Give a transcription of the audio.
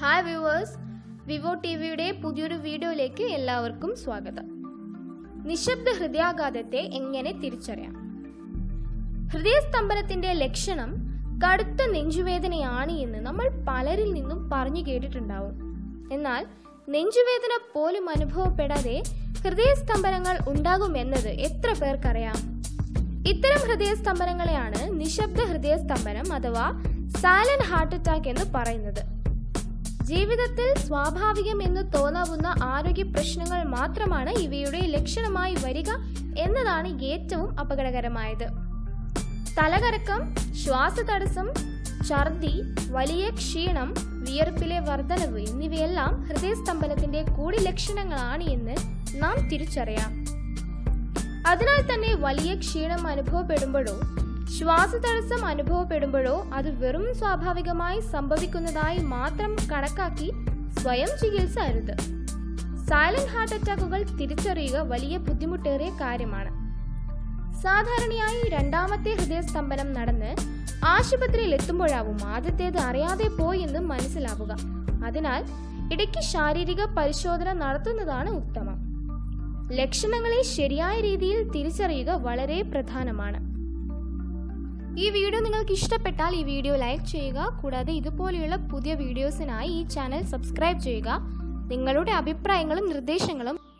hi viewers Vivo T വിയുടെ പുതിയൊരു വീഡിയോയിലേക്ക് എല്ലാവർക്കും സ്വാഗതം നിശബ്ദ ഹൃദയാഘാതത്തെ എങ്ങനെ തിരിച്ചറിയാം ഹൃദയസ്തംഭനത്തിന്റെ ലക്ഷണം കടുത്ത നെഞ്ചുവേദനയാണ് എന്ന് നമ്മൾ പലരിൽ നിന്നും പറഞ്ഞു കേട്ടിട്ടുണ്ടാവും എന്നാൽ നെഞ്ചുവേദന പോലും അനുഭവപ്പെടാതെ ഹൃദയസ്തംഭനങ്ങൾ ഉണ്ടാകുമെന്നത് എത്ര പേർക്കറിയാം ഇത്തരം ഹൃദയസ്തംഭനങ്ങളെയാണ് നിശബ്ദ ഹൃദയസ്തംഭനം അഥവാ സൈലന്റ് ഹാർട്ട് അറ്റാക്ക് എന്ന് പറയുന്നത് ജീവിതത്തിൽ സ്വാഭാവികം എന്ന് തോന്നാവുന്ന ആരോഗ്യ പ്രശ്നങ്ങൾ മാത്രമാണ് ഇവയുടെ ലക്ഷണമായി വരിക എന്നതാണ് ഏറ്റവും അപകടകരമായത് തലകറക്കം ശ്വാസതടസ്സം ഛർദി വലിയ ക്ഷീണം വിയർപ്പിലെ വർധനവ് എന്നിവയെല്ലാം ഹൃദയസ്തംഭനത്തിന്റെ കൂടി ലക്ഷണങ്ങളാണ് എന്ന് നാം തിരിച്ചറിയാം അതിനാൽ തന്നെ വലിയ ക്ഷീണം അനുഭവപ്പെടുമ്പോഴോ ശ്വാസതടസ്സം അനുഭവപ്പെടുമ്പോഴോ അത് വെറും സ്വാഭാവികമായി സംഭവിക്കുന്നതായി മാത്രം കണക്കാക്കി സ്വയം ചികിത്സ അരുത് സൈലന്റ് ഹാർട്ട് അറ്റാക്കുകൾ തിരിച്ചറിയുക വലിയ ബുദ്ധിമുട്ടേറിയ കാര്യമാണ് സാധാരണയായി രണ്ടാമത്തെ ഹൃദയസ്തംഭനം നടന്ന് ആശുപത്രിയിൽ എത്തുമ്പോഴാവും ആദ്യത്തേത് അറിയാതെ പോയി എന്ന് മനസ്സിലാവുക അതിനാൽ ഇടയ്ക്ക് ശാരീരിക പരിശോധന നടത്തുന്നതാണ് ഉത്തമം ലക്ഷണങ്ങളെ ശരിയായ രീതിയിൽ തിരിച്ചറിയുക വളരെ പ്രധാനമാണ് ഈ വീഡിയോ നിങ്ങൾക്ക് ഇഷ്ടപ്പെട്ടാൽ ഈ വീഡിയോ ലൈക്ക് ചെയ്യുക കൂടാതെ ഇതുപോലെയുള്ള പുതിയ വീഡിയോസിനായി ഈ ചാനൽ സബ്സ്ക്രൈബ് ചെയ്യുക നിങ്ങളുടെ അഭിപ്രായങ്ങളും നിർദ്ദേശങ്ങളും